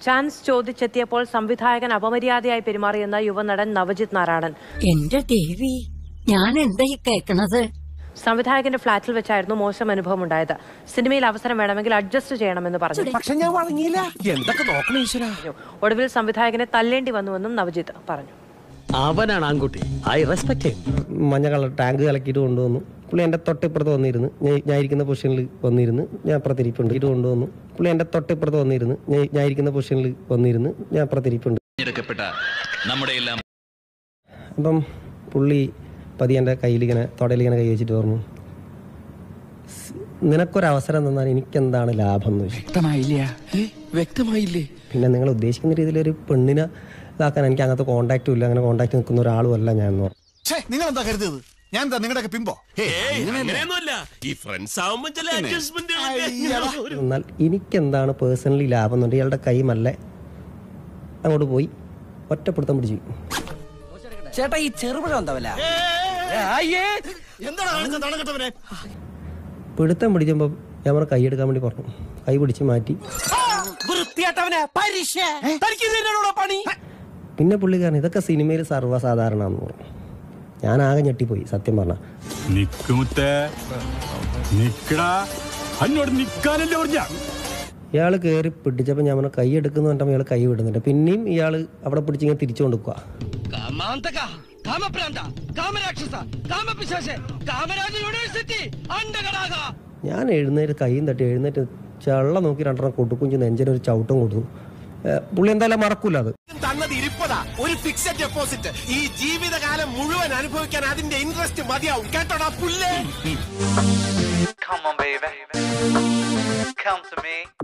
Chance ചോദിച്ചെത്തിയപ്പോൾ സംവിധായകൻ അപമര്യാദയായി പെരുമാറിയെന്ന യുവനടൻ നവജിത് നാരായണൻ എന്റെ ദേവി ഞാൻ എന്താ ഈ കേക്കണത് സംവിധായകന്റെ ഫ്ളാറ്റിൽ വെച്ചായിരുന്നു മോശം അനുഭവം ഉണ്ടായത് സിനിമയിൽ അവസരം വേണമെങ്കിൽ അഡ്ജസ്റ്റ് ചെയ്യണമെന്ന് പറഞ്ഞു പക്ഷെ ഞാൻ വഴങ്ങിയില്ല എന്തൊക്കെ നോക്കണം ഈശ്വര ഒടുവിൽ സംവിധായകനെ തല്ലേണ്ടി വന്നുവെന്നും നവജിത്ത് പറഞ്ഞു അവനാണ് ആൺകുട്ടി ഐ റെസ്പെക്ട് മഞ്ഞ കളർ ടാങ്ക് കലക്കിയിട്ട് കൊണ്ടുവന്നു പുള്ളി എൻ്റെ തൊട്ടിപ്പുറത്ത് വന്നിരുന്ന് ഞാൻ ഞാൻ ഇരിക്കുന്ന പൊസിഷനിൽ വന്നിരുന്ന് ഞാൻ അപ്പുറത്തിരിപ്പുണ്ട് ഇത് കൊണ്ടുവന്നു പുള്ളി എൻ്റെ തൊട്ടിപ്പുറത്ത് വന്നിരുന്ന് ഞാൻ ഞാൻ ഇരിക്കുന്ന പൊസിഷനിൽ വന്നിരുന്ന് ഞാൻ അപ്പുറത്തിരിപ്പുണ്ട് തിരഞ്ഞെടുക്കപ്പെട്ട നമ്മുടെ എല്ലാം അപ്പം പുള്ളി പതി എൻ്റെ കയ്യിൽ ഇങ്ങനെ തൊടയിൽ ഇങ്ങനെ കൈ വെച്ചിട്ട് പറഞ്ഞു "സ് നിനക്കൊരവസരം തന്നാൽ എനിക്കെന്താണ് ലാഭം എന്ന് ചോദിച്ചു വ്യക്തമായില്ല വ്യക്തമായില്ലേ പിന്നെ നിങ്ങൾ ഉദ്ദേശിക്കുന്ന രീതിയിൽ ഒരു പെണ്ണിനെ ഇതാക്കാൻ എനിക്ക് അങ്ങനത്തെ കോണ്ടാക്റ്റും ഇല്ല അങ്ങനെ കോണ്ടാക്ട് നിൽക്കുന്ന ഒരാളും അല്ല ഞാൻ എന്ന് പറഞ്ഞു നിങ്ങൾ എന്താ കരുതിയത് ഞാൻ എന്താ നിങ്ങളുടെയൊക്കെ പിമ്പോ അങ്ങനെയൊന്നുമല്ല ഈ ഫ്രണ്ട്സ് ആവുമ്പോ ചില അഡ്ജസ്റ്റ്മെന്റ് എന്നാൽ എനിക്കെന്താണ് പേഴ്സണലി ലാഭം എന്നുണ്ട് ഇയാളുടെ കൈ മല്ലേ അങ്ങോട്ട് പോയി ഒറ്റപ്പെടുത്തം പിടിച്ചു ചേട്ടാ ഈ ചെറുപഴം എന്താവല്ല എന്താണ് കാണിച്ചത് തണകെട്ടവരെ പിടുത്തം പിടിച്ചപ്പോൾ ഞാൻ പറഞ്ഞ കൈ എടുക്കാൻ വേണ്ടി പറഞ്ഞു കൈ പിടിച്ച് മാറ്റി വൃത്തിയാട്ടവനെ പരീക്ഷ തനിക്ക് ഇതിനോടോ പണി പിന്നെ പുള്ളിക്കാരൻ ഇതൊക്കെ സിനിമയിൽ സർവ്വസാധാരണമാണെന്ന് പറഞ്ഞു ഞാൻ ആകെ ഞെട്ടിപ്പോയി സത്യം പറഞ്ഞ നിക്കുമുത്തേ നിക്കടാ അന്നോട് നിക്കാനല്ലേ പറഞ്ഞ ഇയാൾ കയറി പിടിച്ചപ്പോൾ ഞാൻ പറഞ്ഞു കൈ എടുക്കുന്നു പറഞ്ഞപ്പോൾ ഇയാൾ കൈ വിടുന്നുണ്ട് പിന്നെയും ഇയാൾ അവിടെ പിടിച്ചിങ്ങനെ തിരിച്ചു കൊടുക്കുക കാമാന്തക കാമപ്രാന്ത കാമരാക്ഷസ കാമപിശാശ കാമരാജ യൂണിവേഴ്സിറ്റി അണ്ടകടാക ഞാൻ എഴുന്നേറ്റ് കൈയും തട്ടി എഴുന്നേറ്റ് ചള്ള നോക്കി രണ്ടെണ്ണം കൊടുക്കും നെഞ്ചിന് ഒരു ചവിട്ടം കൊടുത്തു ഏ, പുള്ളി എന്തായാലും മറക്കൂല അത് തന്നത് ഇരിപ്പതാ ഒരു ഫിക്സഡ് ഡെപ്പോസിറ്റ് ഈ ജീവിതകാലം മുഴുവൻ അനുഭവിക്കാൻ അതിന്റെ ഇൻട്രസ്റ്റ് മതിയാവും കേട്ടോടാ പുല്ലേ Come on, baby. Come to me.